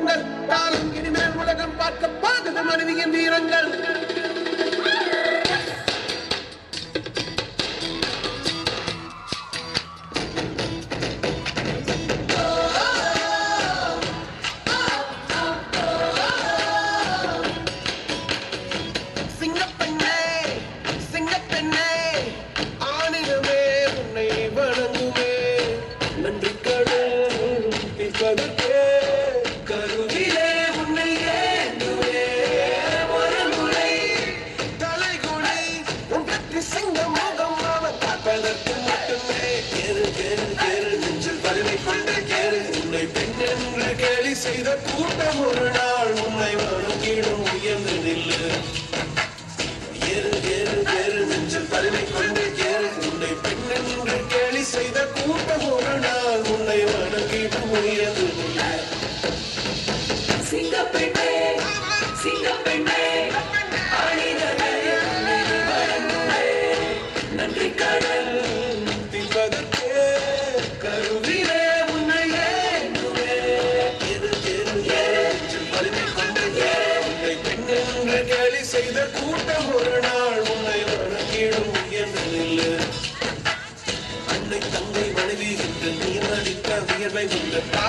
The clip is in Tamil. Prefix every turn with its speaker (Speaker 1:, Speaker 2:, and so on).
Speaker 1: பாருங்கள் காலம் இனிமேல் உலகம் பார்க்க பாதக மனைவியின் வீரங்கள் சிங்கப்பெண்ணே சிங்கப்பெண்ணே ஆணினமே உன்னை வணங்குமே நன்றி கடல் பிற்பதற்கே கருவிலே உன்னை ஏந்துவே ஒரு முறை தலைகுனி உன் கட்டி சிங்க முகம் அவன் பார்ப்பதற்கு மட்டுமே கேரு கேரு கேரு நெஞ்சில் வலிமை கொண்டு கேரு உன்னை பெண் என்று கேலி செய்த கூட்டம் ஒரு நாள் உன்னை வணங்கிடும் உயர்ந்து நில்லு ஏறு ஏறு ஏறு நெஞ்சில் வலிமை கொண்டு ஏறு உன்னை பெண் என்று கேலி செய்த கூட்டம் ஒரு நாள் உன்னை வணங்கிடும் உயர்ந்து நில்லு
Speaker 2: சிங்கப்பெண்ணே சிங்கப்பெண்ணே ஆணினமே உன்னை வணங்குவே நன்றி கடல்
Speaker 1: தின்பதற்கே கருவிலே உன்னை ஏந்துவே எது எது ஏறு வலிமை கொண்டு ஏறு உன்னை பெண் என்று கேலி செய்த கூட்டம் ஒரு நாள் உன்னை வணங்கிடும் உயர்ந்து நில்லு அன்னை தங்கை மனைவி என்று நீர் நடிக்க வியர்வை உண்டு